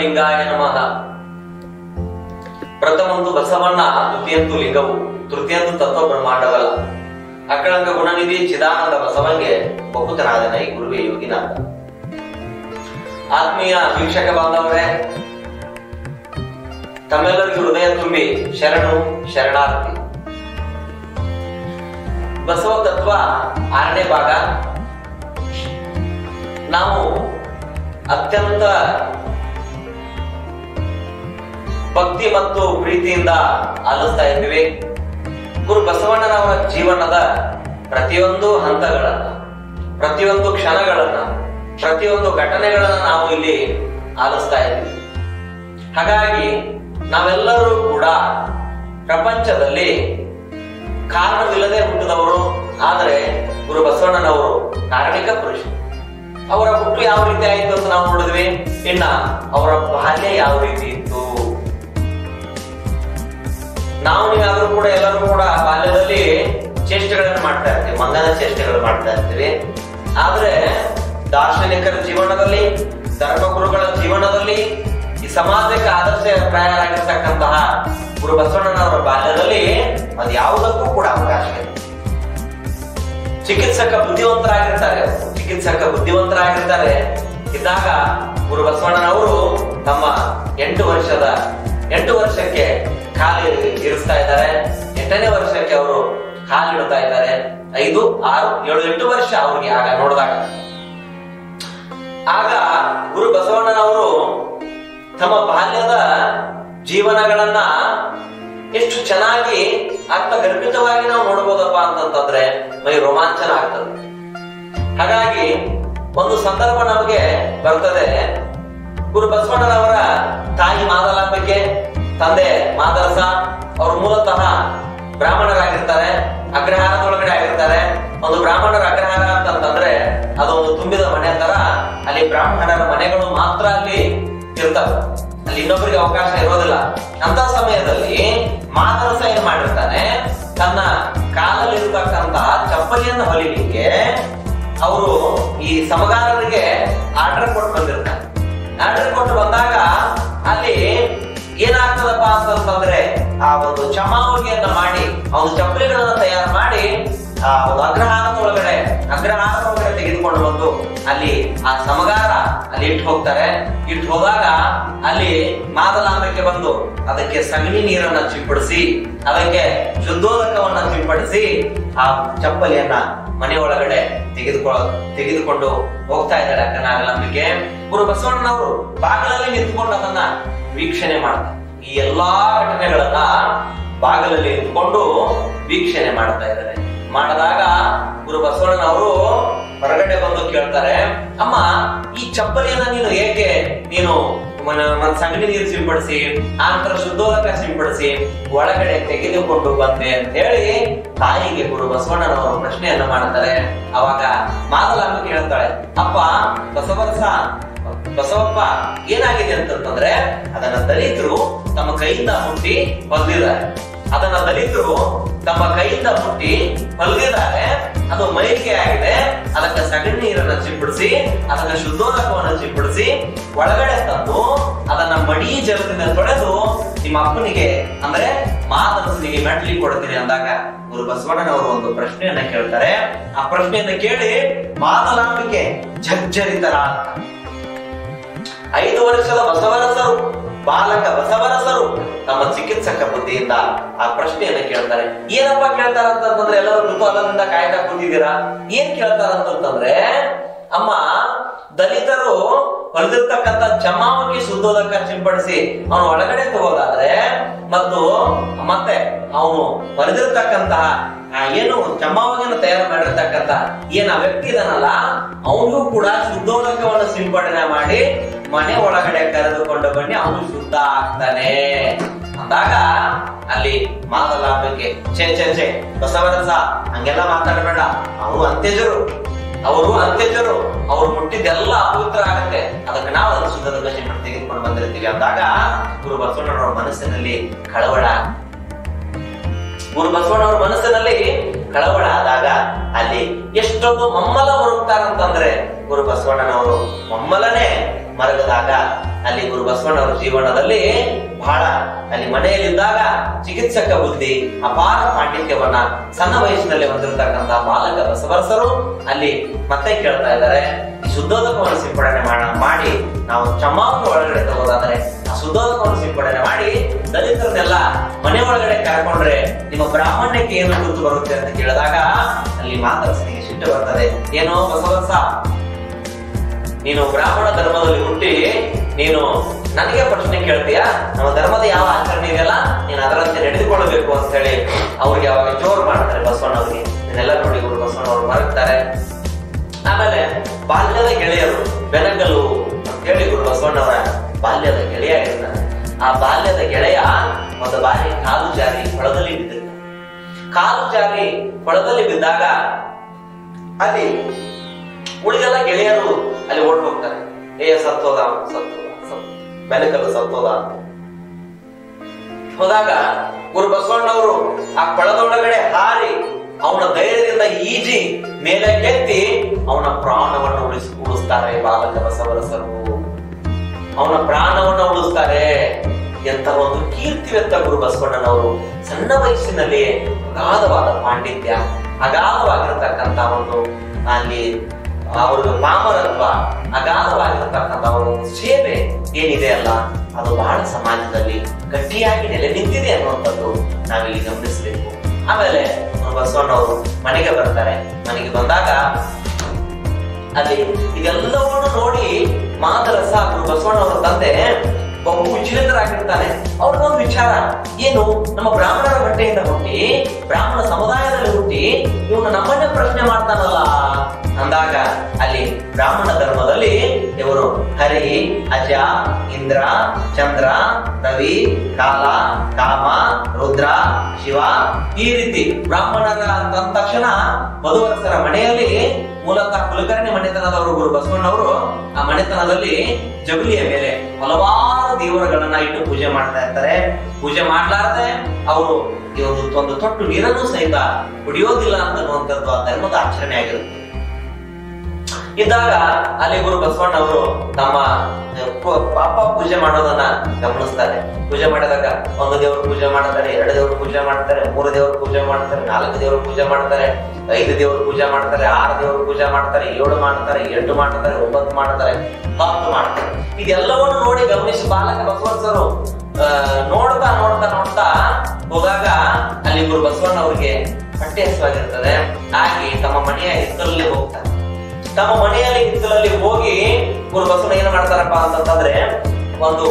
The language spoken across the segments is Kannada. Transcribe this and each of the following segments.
ಲಿಂಗಾಯ ನಮಃ ಪ್ರಥಮಂದು ಬಸವಣ್ಣ ದ್ವಿತೀಯಂತು ಲಿಂಗವು ತೃತೀಯಂತು ತತ್ವ ಬ್ರಹ್ಮಾಂಡವಲ್ಲ ಅಕ್ಕಳಂಗ ಗುಣನಿಧಿ ಚಿದಾನಂದ ಬಸವಂಗೆ ಬಹುತನಾದನ ಈ ಗುರುವೇ ಯೋಗಿನಾಥ ಆತ್ಮೀಯ ವೀಕ್ಷಕ ಬಾಂಧವರೇ ತಮ್ಮೆಲ್ಲರಿಗೂ ಹೃದಯ ತುಂಬಿ ಶರಣು ಶರಣಾರ್ಥಿ ಬಸವ ತತ್ವ ಆರನೇ ಭಾಗ ನಾವು ಅತ್ಯಂತ ಭಕ್ತಿ ಮತ್ತು ಪ್ರೀತಿಯಿಂದ ಆಲಿಸ್ತಾ ಇದ್ದೀವಿ ಗುರು ಬಸವಣ್ಣನವರ ಜೀವನದ ಪ್ರತಿಯೊಂದು ಹಂತಗಳನ್ನ ಪ್ರತಿಯೊಂದು ಕ್ಷಣಗಳನ್ನ ಪ್ರತಿಯೊಂದು ಘಟನೆಗಳನ್ನ ನಾವು ಇಲ್ಲಿ ಆಲಿಸ್ತಾ ಇದ್ದೀವಿ ಹಾಗಾಗಿ ನಾವೆಲ್ಲರೂ ಕೂಡ ಪ್ರಪಂಚದಲ್ಲಿ ಕಾರಣವಿಲ್ಲದೆ ಹುಟ್ಟಿದವರು ಆದರೆ ಗುರು ಬಸವಣ್ಣನವರು ಕಾರಣಿಕ ಪುರುಷ ಅವರ ಹುಟ್ಟು ಯಾವ ರೀತಿ ಆಯಿತು ಅಂತ ನಾವು ನೋಡಿದ್ವಿ ಇನ್ನ ಅವರ ಬಾಲ್ಯ ಯಾವ ರೀತಿ ಇತ್ತು ನಾವು ನೀವಾದ್ರೂ ಕೂಡ ಎಲ್ಲರೂ ಕೂಡ ಬಾಲ್ಯದಲ್ಲಿ ಚೇಷ್ಟೆಗಳನ್ನು ಮಾಡ್ತಾ ಇರ್ತೀವಿ ಮಂಗನ ಚೇಷ್ಟೆಗಳು ಮಾಡ್ತಾ ಇರ್ತೀವಿ ಆದ್ರೆ ದಾರ್ಶನಿಕರ ಜೀವನದಲ್ಲಿ ಧರ್ಮಗುರುಗಳ ಜೀವನದಲ್ಲಿ ಈ ಸಮಾಜಕ್ಕೆ ಆದರ್ಶಪ್ರಾಯರಾಗಿರ್ತಕ್ಕಂತಹ ಗುರು ಬಸವಣ್ಣನವರ ಬಾಲ್ಯದಲ್ಲಿ ಅದು ಯಾವುದಕ್ಕೂ ಕೂಡ ಅವಕಾಶ ಇಲ್ಲ ಚಿಕಿತ್ಸಕ ಬುದ್ಧಿವಂತರಾಗಿರ್ತಾರೆ ಅವರು. ಚಿಕಿತ್ಸಕ ಬುದ್ಧಿವಂತರಾಗಿರ್ತಾರೆ ಇದ್ದಾಗ ಗುರು ಬಸವಣ್ಣನವರು ತಮ್ಮ ಎಂಟು ವರ್ಷದ ಎಂಟು ವರ್ಷಕ್ಕೆ ಕಾಲು ಇರಿಸ್ತಾ ಇದ್ದಾರೆ ಎಂಟನೇ ವರ್ಷಕ್ಕೆ ಅವರು ಕಾಲಿಡ್ತಾ ಇದ್ದಾರೆ ಐದು ಆರು ಏಳು ಎಂಟು ವರ್ಷ ಅವ್ರಿಗೆ ಆಗ ನೋಡಿದಾಗ ಆಗ ಗುರು ಬಸವಣ್ಣನವರು ತಮ್ಮ ಬಾಲ್ಯದ ಜೀವನಗಳನ್ನ ಎಷ್ಟು ಚೆನ್ನಾಗಿ ಅರ್ಥಗರ್ಭಿತವಾಗಿ ನಾವು ನೋಡ್ಬೋದಪ್ಪ ಅಂತಂತಂದ್ರೆ ಮೈ ರೋಮಾಂಚನ ಆಗ್ತದೆ ಹಾಗಾಗಿ ಒಂದು ಸಂದರ್ಭ ನಮಗೆ ಬರ್ತದೆ ಗುರು ಬಸವಣ್ಣನವರ ತಾಯಿ ಮಾದಲಾಂಬಿಕೆ ತಂದೆ ಮಾದರಸ ಅವರು ಮೂಲತಃ ಬ್ರಾಹ್ಮಣರಾಗಿರ್ತಾರೆ ಅಗ್ರಹಾರದೊಳಗಡೆ ಆಗಿರ್ತಾರೆ ಒಂದು ಬ್ರಾಹ್ಮಣರ ಅಗ್ರಹಾರ ಅಂತಂತಂದ್ರೆ ಅದು ಒಂದು ತುಂಬಿದ ಮನೆ ತರ ಅಲ್ಲಿ ಬ್ರಾಹ್ಮಣರ ಮನೆಗಳು ಮಾತ್ರ ಅಲ್ಲಿ ಇರ್ತವೆ ಅಲ್ಲಿ ಇನ್ನೊಬ್ಬರಿಗೆ ಅವಕಾಶ ಇರೋದಿಲ್ಲ ಅಂತ ಸಮಯದಲ್ಲಿ ಮಾದರಸ ಏನ್ ಮಾಡಿರ್ತಾನೆ ತನ್ನ ಕಾಲಲ್ಲಿ ಇರತಕ್ಕಂತಹ ಚಪ್ಪಲಿಯನ್ನು ಹೊಲಿಲಿಕ್ಕೆ ಅವರು ಈ ಸಮಗಾರರಿಗೆ ಆರ್ಡರ್ ಕೊಟ್ಟು ಬಂದಿರ್ತಾರೆ ಆರ್ಡರ್ ಕೊಟ್ಟು ಬಂದಾಗ ಅಲ್ಲಿ ಏನಾಗ್ತದಪ್ಪ ಅಂತಂದ್ರೆ ಆ ಒಂದು ಚಮಾವಣಿಯನ್ನ ಮಾಡಿ ಆ ಒಂದು ಚಪ್ಪಲಿಗಳನ್ನ ತಯಾರು ಮಾಡಿ ಆ ಒಂದು ಅಗ್ರಹಾರದ ಒಳಗಡೆ ಅಗ್ರಹಾರದ ಒಳಗಡೆ ತೆಗೆದುಕೊಂಡು ಬಂದು ಅಲ್ಲಿ ಆ ಸಮಗಾರ ಅಲ್ಲಿ ಇಟ್ಟು ಹೋಗ್ತಾರೆ ಇಟ್ಟು ಹೋದಾಗ ಅಲ್ಲಿ ಮಾದಲಾಂಬಕ್ಕೆ ಬಂದು ಅದಕ್ಕೆ ಸಗಣಿ ನೀರನ್ನ ಸಿಂಪಡಿಸಿ ಅದಕ್ಕೆ ಶುದ್ಧೋದಕವನ್ನ ಸಿಂಪಡಿಸಿ ಆ ಚಪ್ಪಲಿಯನ್ನ ಮನೆ ಒಳಗಡೆ ತೆಗೆದುಕೊಳ್ಳ ತೆಗೆದುಕೊಂಡು ಹೋಗ್ತಾ ಇದ್ದಾರೆ ಅಕ್ಕನಾಗಲಾಂಬಿಕೆ ಗುರು ಬಸವಣ್ಣನವರು ಬಾಗಿಲಲ್ಲಿ ನಿಂತ್ಕೊಂಡು ಅದನ್ನ ವೀಕ್ಷಣೆ ಮಾಡ್ತಾರೆ ಈ ಎಲ್ಲಾ ಘಟನೆಗಳನ್ನ ಬಾಗಿಲಲ್ಲಿ ನಿಂತ್ಕೊಂಡು ವೀಕ್ಷಣೆ ಮಾಡ್ತಾ ಇದ್ದಾರೆ ಮಾಡಿದಾಗ ಗುರು ಬಸವಣ್ಣನವರು ಹೊರಗಡೆ ಬಂದು ಕೇಳ್ತಾರೆ ಅಮ್ಮ ಈ ಚಪ್ಪಲಿಯನ್ನ ನೀನು ಏಕೆ ನೀನು ಮನ- ಮತ್ತ್ ಸಗಣಿ ನೀರು ಸಿಂಪಡಿಸಿ ಆ ನಂತರ ಶುದ್ಧೋದಕ ಸಿಂಪಡಿಸಿ ಒಳಗಡೆ ತೆಗೆದುಕೊಂಡು ಬಂದೆ ಅಂತ ಹೇಳಿ ತಾಯಿಗೆ ಗುರು ಬಸವಣ್ಣನವರು ಪ್ರಶ್ನೆಯನ್ನ ಮಾಡ್ತಾರೆ ಅವಾಗ ಮಾದಲಾಂಬಿಕೆ ಹೇಳ್ತಾಳೆ ಅಪ್ಪ ಬಸವರಸ ಬಸವಪ್ಪ ಏನಾಗಿದೆ ಅಂತಂದ್ರೆ ಅದನ್ನ ದಲಿತರು ತಮ್ಮ ಕೈಯಿಂದ ಮುಟ್ಟಿ ಹೊಲ್ದಿದ್ದಾರೆ ಅದನ್ನ ದಲಿತರು ತಮ್ಮ ಕೈಯಿಂದ ಮುಟ್ಟಿ ಹೊಲ್ದಿದ್ದಾರೆ ಅದು ಮೈಲಿಗೆ ಆಗಿದೆ ಅದಕ್ಕೆ ಸಗಣಿ ನೀರನ್ನ ಸಿಂಪಡಿಸಿ ಅದನ್ನ ಶುದ್ಧೋದಕವನ್ನ ಸಿಂಪಡಿಸಿ ಒಳಗಡೆ ತಂದು ಅದನ್ನ ಮಡಿ ಜಲದಿಂದ ತೊಳೆದು ನಿಮ್ಮ ಅಪ್ಪನಿಗೆ ಅಂದ್ರೆ ಮಾತನಿಗೆ ಮೆಟ್ಲಿಗೆ ಕೊಡ್ತೀನಿ ಅಂದಾಗ ಗುರು ಬಸವಣ್ಣನವರು ಒಂದು ಪ್ರಶ್ನೆಯನ್ನ ಕೇಳ್ತಾರೆ ಆ ಪ್ರಶ್ನೆಯನ್ನ ಕೇಳಿ ಮಾತನಾಂಬಿಕೆ ಜರ್ಜರಿತರ ಅಂತ ಐದು ವರ್ಷದ ಬಸವರಸರು ಬಾಲಕ ಬಸವರಸರು ತಮ್ಮ ಚಿಕಿತ್ಸಕ ಬುದ್ಧಿಯಿಂದ ಆ ಪ್ರಶ್ನೆಯನ್ನ ಕೇಳ್ತಾರೆ ಏನಪ್ಪ ಕೇಳ್ತಾರ ಅಂತಂದ್ರೆ ಎಲ್ಲರೂ ಕುತೂಹಲದಿಂದ ಕಾಯ್ತಾ ಕೂತಿದ್ದೀರಾ ಏನ್ ಕೇಳ್ತಾರ ಅಂತಂದ್ರೆ ಅಮ್ಮ ದಲಿತರು ಹೊಲಿದಿರ್ತಕ್ಕಂಥ ಚಮಾವಣಿ ಶುದ್ಧೋದಕ ಸಿಂಪಡಿಸಿ ಅವನು ಒಳಗಡೆ ತಗೋದಾದ್ರೆ ಮತ್ತು ಮತ್ತೆ ಅವನು ಹೊಲಿದಿರ್ತಕ್ಕಂತಹ ಆ ಏನು ಚಮಾವಣಿಯನ್ನು ತಯಾರು ಮಾಡಿರ್ತಕ್ಕಂತ ಏನ್ ಆ ವ್ಯಕ್ತಿ ಇದಾನಲ್ಲ ಅವನಿಗೂ ಕೂಡ ಶುದ್ಧೋದಕವನ್ನು ಸಿಂಪಡಣೆ ಮಾಡಿ ಮನೆ ಒಳಗಡೆ ಕರೆದುಕೊಂಡು ಬನ್ನಿ ಅವನು ಶುದ್ಧ ಆಗ್ತಾನೆ ಅಂದಾಗ ಅಲ್ಲಿ ಮಾತಲಾಭಕ್ಕೆ ಛೇ ಛೇ ಛೇ ಬಸವರಸ ಹಂಗೆಲ್ಲ ಮಾತಾಡಬೇಡ ಅವರು ಅಂತ್ಯಜರು ಅವರು ಅಂತ್ಯಜರು ಅವ್ರು ಮುಟ್ಟಿದ್ದೆಲ್ಲ ಅಪವಿತ್ರ ಆಗತ್ತೆ ಅದಕ್ಕೆ ನಾವು ಅದನ್ನು ಶುದ್ಧದ ಸಿಂಪಡಣೆ ತೆಗೆದುಕೊಂಡು ಬಂದಿರ್ತೀವಿ ಅಂದಾಗ ಗುರು ಬಸವಣ್ಣನವರ ಮನಸ್ಸಿನಲ್ಲಿ ಕಳವಳ ಗುರು ಬಸವಣ್ಣವ್ರ ಮನಸ್ಸಿನಲ್ಲಿ ಕಳವಳ ಆದಾಗ ಅಲ್ಲಿ ಎಷ್ಟೊಂದು ಮಮ್ಮಲ ಹುಡುಕ್ತಾರಂತಂದ್ರೆ ಗುರು ಬಸವಣ್ಣನವರು ಮಮ್ಮಲನೇ ಮರಗದಾಗ ಅಲ್ಲಿ ಗುರು ಬಸವಣ್ಣವರ ಜೀವನದಲ್ಲಿ ಬಹಳ ಅಲ್ಲಿ ಮನೆಯಲ್ಲಿದ್ದಾಗ ಚಿಕಿತ್ಸಕ ಬುದ್ಧಿ ಅಪಾರ ಪಾಂಡಿತ್ಯವನ್ನ ಸಣ್ಣ ವಯಸ್ಸಿನಲ್ಲಿ ಹೊಂದಿರತಕ್ಕಂತ ಬಾಲಕ ಬಸವರಸರು ಅಲ್ಲಿ ಮತ್ತೆ ಕೇಳ್ತಾ ಇದ್ದಾರೆ ಈ ಶುದ್ಧೋದಕವನ್ನು ಸಿಂಪಡಣೆ ಮಾಡ ಮಾಡಿ ನಾವು ಚಮ್ಮಾವನ್ನು ಒಳಗಡೆ ತಗೋದಾದ್ರೆ ಆ ಶುದ್ಧೋದಕವನ್ನು ಸಿಂಪಡಣೆ ಮಾಡಿ ದಲಿತರನ್ನೆಲ್ಲ ಮನೆ ಒಳಗಡೆ ಕರ್ಕೊಂಡ್ರೆ ನಿಮ್ಮ ಬ್ರಾಹ್ಮಣ್ಯಕ್ಕೆ ಏನು ಗುರುತು ಬರುತ್ತೆ ಅಂತ ಕೇಳಿದಾಗ ಅಲ್ಲಿ ಮಾತರಸನಿಗೆ ಸಿಟ್ಟು ಬರ್ತದೆ ಏನೋ ಬಸವರಸ ನೀನು ಬ್ರಾಹ್ಮಣ ಧರ್ಮದಲ್ಲಿ ಹುಟ್ಟಿ ನೀನು ನನಗೆ ಪ್ರಶ್ನೆ ಕೇಳ್ತೀಯಾ ನಮ್ಮ ಧರ್ಮದ ಯಾವ ಆಚರಣೆ ಇದೆಯಲ್ಲ ನೀನು ಅದರಂತೆ ನಡೆದುಕೊಳ್ಳಬೇಕು ಅಂತ ಹೇಳಿ ಅವ್ರಿಗೆ ಅವಾಗ ಜೋರ್ ಮಾಡ್ತಾರೆ ಬಸವಣ್ಣವ್ರಿಗೆ ಇದನ್ನೆಲ್ಲ ನೋಡಿ ಗುರು ಬಸವಣ್ಣವ್ರು ಮರಗ್ತಾರೆ ಆಮೇಲೆ ಬಾಲ್ಯದ ಗೆಳೆಯರು ಬೆನಗಲು ಅಂತ ಹೇಳಿ ಗುರು ಬಸವಣ್ಣವರ ಬಾಲ್ಯದ ಗೆಳೆಯ ಇರ್ತಾನೆ ಆ ಬಾಲ್ಯದ ಗೆಳೆಯ ಒಂದು ಬಾರಿ ಕಾಲು ಜಾರಿ ಹೊಳದಲ್ಲಿ ಬಿದ್ದಿದ್ದ ಕಾಲು ಜಾರಿ ಹೊಳದಲ್ಲಿ ಬಿದ್ದಾಗ ಅಲ್ಲಿ ಉಳಿದೆಲ್ಲ ಗೆಳೆಯರು ಅಲ್ಲಿ ಓಡ್ ಹೋಗ್ತಾರೆ ಏ ಸತ್ತೋದ ಸತ್ತೋದ ಸತ್ ಬೆನಕಲು ಸತ್ತೋದ ಅಂತ ಹೋದಾಗ ಗುರು ಬಸವಣ್ಣವರು ಆ ಕೊಳದೊಳಗಡೆ ಹಾರಿ ಅವನ ಧೈರ್ಯದಿಂದ ಈಜಿ ಮೇಲೆ ಕೆತ್ತಿ ಅವನ ಪ್ರಾಣವನ್ನು ಉಳಿಸಿ ಉಳಿಸ್ತಾರೆ ಬಾಲಕ ಬಸವರಸರು ಅವನ ಪ್ರಾಣವನ್ನ ಉಳಿಸ್ತಾರೆ ಎಂತ ಒಂದು ಕೀರ್ತಿವೆತ್ತ ಗುರು ಬಸವಣ್ಣನವರು ಸಣ್ಣ ವಯಸ್ಸಿನಲ್ಲಿ ಅಗಾಧವಾದ ಪಾಂಡಿತ್ಯ ಅಗಾಧವಾಗಿರತಕ್ಕಂತ ಒಂದು ಅಲ್ಲಿ ಅವ್ರ ಪಾಮರತ್ವ ಅಗಾಧವಾಗಿರತಕ್ಕಂತ ಒಂದು ಸೇವೆ ಏನಿದೆ ಅಲ್ಲ ಅದು ಬಹಳ ಸಮಾಜದಲ್ಲಿ ಗಟ್ಟಿಯಾಗಿ ನೆಲೆ ನಿಂತಿದೆ ಅನ್ನುವಂಥದ್ದು ನಾವಿಲ್ಲಿ ಗಮನಿಸಬೇಕು ಆಮೇಲೆ ಬಸವಣ್ಣವರು ಮನೆಗೆ ಬರ್ತಾರೆ ಮನೆಗೆ ಬಂದಾಗ ಅಲ್ಲಿ ಇದೆಲ್ಲವನ್ನು ನೋಡಿ ಮಾದರಸ ಗುರು ಬಸವಣ್ಣವರ ತಂದೆ ಬಹು ವಿಚಲಿತರಾಗಿರ್ತಾನೆ ಅವ್ರಿಗೊಂದು ವಿಚಾರ ಏನು ನಮ್ಮ ಬ್ರಾಹ್ಮಣರ ಬಟ್ಟೆಯಿಂದ ಹುಟ್ಟಿ ಬ್ರಾಹ್ಮಣ ಸಮುದಾಯದಲ್ಲಿ ಹುಟ್ಟಿ ಇವನು ನಮ್ಮನ್ನೇ ಪ್ರಶ್ನೆ ಮಾಡ್ತಾನಲ್ಲ ಅಂದಾಗ ಅಲ್ಲಿ ಬ್ರಾಹ್ಮಣ ಧರ್ಮದಲ್ಲಿ ಇವರು ಹರಿ ಅಜ ಇಂದ್ರ ಚಂದ್ರ ರವಿ ಕಾಲ ಕಾಮ ರುದ್ರ ಶಿವ ಈ ರೀತಿ ಬ್ರಾಹ್ಮಣರ ಅಂತ ಅಂದ ತಕ್ಷಣ ಮಧುವರಸರ ಮನೆಯಲ್ಲಿ ಮೂಲತಃ ಕುಲಕರ್ಣಿ ಮನೆತನದವರು ಗುರು ಬಸವಣ್ಣವರು ಆ ಮನೆತನದಲ್ಲಿ ಜಗುಲಿಯ ಮೇಲೆ ಹಲವಾರು ದೇವರುಗಳನ್ನ ಇಟ್ಟು ಪೂಜೆ ಮಾಡ್ತಾ ಇರ್ತಾರೆ ಪೂಜೆ ಮಾಡ್ಲಾರ್ದೆ ಅವರು ಈ ಒಂದು ಒಂದು ತೊಟ್ಟು ನೀರನ್ನು ಸಹಿತ ಕುಡಿಯೋದಿಲ್ಲ ಅನ್ನುವಂಥದ್ದು ಆ ಧರ್ಮದ ಆಚರಣೆ ಆಗಿರುತ್ತೆ ಇದ್ದಾಗ ಅಲ್ಲಿ ಗುರು ಬಸವಣ್ಣವರು ತಮ್ಮ ಪ- ಪಾಪ ಪೂಜೆ ಮಾಡೋದನ್ನ ಗಮನಿಸ್ತಾರೆ ಪೂಜೆ ಮಾಡಿದಾಗ ಒಂದು ದೇವ್ರ ಪೂಜೆ ಮಾಡ್ತಾರೆ ಎರಡು ದೇವ್ರ ಪೂಜೆ ಮಾಡ್ತಾರೆ ಮೂರು ದೇವ್ರ ಪೂಜೆ ಮಾಡ್ತಾರೆ ನಾಲ್ಕು ದೇವ್ರ ಪೂಜೆ ಮಾಡ್ತಾರೆ ಐದು ದೇವ್ರ ಪೂಜೆ ಮಾಡ್ತಾರೆ ಆರು ದೇವ್ರ ಪೂಜೆ ಮಾಡ್ತಾರೆ ಏಳು ಮಾಡ್ತಾರೆ ಎಂಟು ಮಾಡ್ತಾರೆ ಒಂಬತ್ತು ಮಾಡ್ತಾರೆ ಹತ್ತು ಮಾಡ್ತಾರೆ ಇದೆಲ್ಲವನ್ನು ನೋಡಿ ಗಮನಿಸಿ ಬಾಲಕ ಬಸವಣ್ಣರು ಆ, ನೋಡ್ತಾ ನೋಡ್ತಾ ನೋಡ್ತಾ ಹೋದಾಗ ಅಲ್ಲಿ ಗುರು ಬಸವಣ್ಣವ್ರಿಗೆ ಹೊಟ್ಟೆ ಹಸುವಾಗಿರ್ತದೆ ಹಾಗೆ ತಮ್ಮ ಮನೆಯ ಹಿತ್ತಲಲ್ಲಿ ಹೋಗ್ತಾರೆ ತಮ್ಮ ಮನೆಯಲ್ಲಿ ಹಿತ್ತಲಲ್ಲಿ ಹೋಗಿ ಗುರು ಬಸವಣ್ಣ ಏನ್ ಮಾಡ್ತಾರಪ್ಪ ಅಂತಂದ್ರೆ ಒಂದು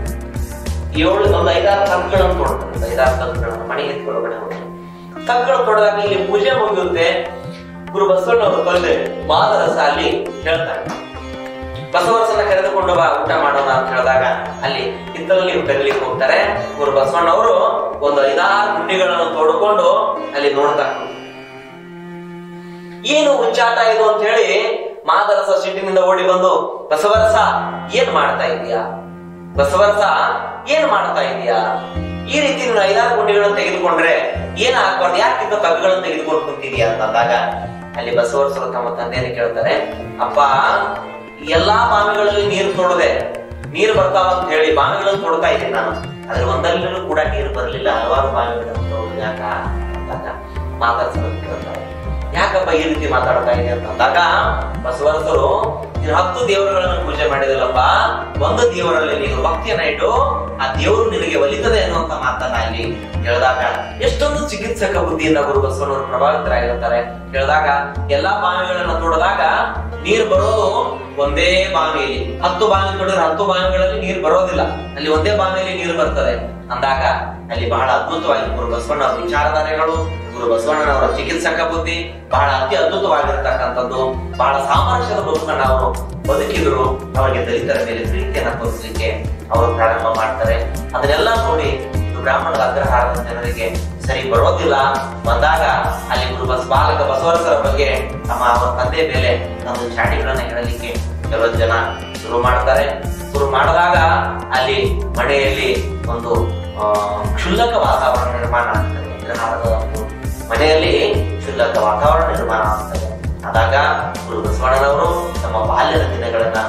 ಏಳು ಒಂದು ಐದಾರು ತಗ್ಗಳನ್ನು ತೊಡ್ತಾರೆ ಒಂದು ಐದಾರು ತಗ್ಗಳನ್ನು ಮನೆ ಹಿತ್ಕೊಳಗಡೆ ಹೋಗಿ ತಗ್ಗಳು ತೊಡೆದಾಗ ಇಲ್ಲಿ ಪೂಜೆ ಮುಗಿಯುತ್ತೆ ಗುರು ಬಸವಣ್ಣವರು ಬಂದೆ ಮಾದರಸ ಅಲ್ಲಿ ಹೇಳ್ತಾರೆ ಬಸವರಸನ ಕರೆದುಕೊಂಡು ಬಾ ಊಟ ಮಾಡೋಣ ಅಂತ ಹೇಳಿದಾಗ ಅಲ್ಲಿ ಹಿತ್ತಲಲ್ಲಿ ಕರೀಲಿಕ್ಕೆ ಹೋಗ್ತಾರೆ ಗುರು ಬಸವಣ್ಣವರು ಒಂದು ಐದಾರು ಗುಂಡಿಗಳನ್ನು ತೋಡ್ಕೊಂಡು ಅಲ್ಲಿ ನೋಡ್ತಾರೆ ಏನು ಹುಚ್ಚಾಟ ಇದು ಅಂತ ಹೇಳಿ ಮಾದರಸ ಸಿಟ್ಟಿನಿಂದ ಓಡಿ ಬಂದು ಬಸವರಸ ಏನ್ ಮಾಡ್ತಾ ಇದೀಯಾ ಬಸವರಸ ಏನ್ ಮಾಡ್ತಾ ಇದೀಯಾ ಈ ರೀತಿ ನೀನು ಐದಾರು ಗುಂಡಿಗಳನ್ನು ತೆಗೆದುಕೊಂಡ್ರೆ ಏನ್ ಆಗ್ಬಾರ್ದು ಯಾಕಿಂತ ತಗ್ಗಳನ್ನು ತೆಗೆದುಕೊಂಡು ಕುಂತಿದ್ಯಾ ಅಂತಂದಾಗ ಅಲ್ಲಿ ಬಸವರಸರು ತಮ್ಮ ತಂದೆಯನ್ನು ಕೇಳ್ತಾರೆ ಅಪ್ಪ ಈ ಎಲ್ಲಾ ಬಾವಿಗಳಲ್ಲಿ ನೀರು ತೊಡದೆ ನೀರು ಬರ್ತಾವ ಅಂತ ಹೇಳಿ ಬಾವಿಗಳನ್ನು ತೊಡ್ತಾ ಇದ್ದೀನಿ ನಾನು ಅದ್ರ ಒಂದರಲ್ಲೂ ಕೂಡ ನೀರು ಬರಲಿಲ್ಲ ಹಲವಾರು ಬಾವಿಗಳನ್ನು ತೊಡೋದು ಯಾಕ ಅಂದಾಗ ಮಾತಾಡ್ಸೋದು ಕೇಳ್ತಾರೆ ಯಾಕಪ್ಪ ಈ ರೀತಿ ಮಾತಾಡ್ತಾ ಇದೆ ಅಂತಂದಾಗ ಬಸವರಸರು ನೀನು ಹತ್ತು ದೇವರುಗಳನ್ನು ಪೂಜೆ ಮಾಡಿದಲ್ಲಪ್ಪ ಒಂದು ದೇವರಲ್ಲಿ ನೀನು ಭಕ್ತಿಯನ್ನ ಇಟ್ಟು ಆ ದೇವರು ನಿನಗೆ ಒಲಿತದೆ ಅನ್ನುವಂತ ಮಾತನ್ನ ಇಲ್ಲಿ ಹೇಳಿದಾಗ ಎಷ್ಟೊಂದು ಚಿಕಿತ್ಸಕ ಬುದ್ಧಿಯಿಂದ ಗುರು ಬಸವಣ್ಣವರು ಪ್ರಭಾವಿತರಾಗಿರ್ತಾರೆ ಹೇಳಿದಾಗ ಎಲ್ಲಾ ಬಾವಿಗಳನ್ನ ತೋಡದಾಗ ನೀರು ಬರೋದು ಒಂದೇ ಬಾವಿಯಲ್ಲಿ ಹತ್ತು ಬಾವಿ ನೋಡಿದ್ರೆ ಹತ್ತು ಬಾವಿಗಳಲ್ಲಿ ನೀರು ಬರೋದಿಲ್ಲ ಅಲ್ಲಿ ಒಂದೇ ಬಾವಿಯಲ್ಲಿ ನೀರು ಬರ್ತದೆ ಅಂದಾಗ ಅಲ್ಲಿ ಬಹಳ ಅದ್ಭುತವಾಗಿ ಗುರು ಬಸವಣ್ಣ ವಿಚಾರಧಾರೆಗಳು ಗುರು ಬಸವಣ್ಣನವರ ಚಿಕಿತ್ಸಕ ಬುದ್ಧಿ ಬಹಳ ಅತಿ ಅದ್ಭುತವಾಗಿರ್ತಕ್ಕಂಥದ್ದು ಬಹಳ ಸಾಮರಸ್ಯದ ಬದುಕನ್ನ ಅವರು ಬದುಕಿದ್ರು ಅವರಿಗೆ ದಲಿತರ ಮೇಲೆ ಪ್ರೀತಿಯನ್ನ ತೋರಿಸಲಿಕ್ಕೆ ಅವರು ಪ್ರಾರಂಭ ಮಾಡ್ತಾರೆ ಅದನ್ನೆಲ್ಲ ನೋಡಿ ಇದು ಬ್ರಾಹ್ಮಣರ ಅಗ್ರಹಾರದ ಜನರಿಗೆ ಸರಿ ಬರೋದಿಲ್ಲ ಬಂದಾಗ ಅಲ್ಲಿ ಗುರು ಬಸ್ ಬಾಲಕ ಬಸವರಸರ ಬಗ್ಗೆ ತಮ್ಮ ಅವರ ತಂದೆ ಮೇಲೆ ಒಂದು ಚಾಟಿಗಳನ್ನ ಹೇಳಲಿಕ್ಕೆ ಕೆಲವು ಜನ ಶುರು ಮಾಡ್ತಾರೆ ಶುರು ಮಾಡಿದಾಗ ಅಲ್ಲಿ ಮನೆಯಲ್ಲಿ ಒಂದು ಆ, ಕ್ಷುಲ್ಲಕ ವಾತಾವರಣ ನಿರ್ಮಾಣ ಆಗ್ತದೆ ಅಗ್ರಹಾರದ ಒಂದು ಮನೆಯಲ್ಲಿ ಕ್ಷುಲ್ಲಕ ವಾತಾವರಣ ನಿರ್ಮಾಣ ಆಗ್ತದೆ ಆದಾಗ ಗುರು ಬಸವಣ್ಣನವರು ತಮ್ಮ ಬಾಲ್ಯದ ದಿನಗಳನ್ನ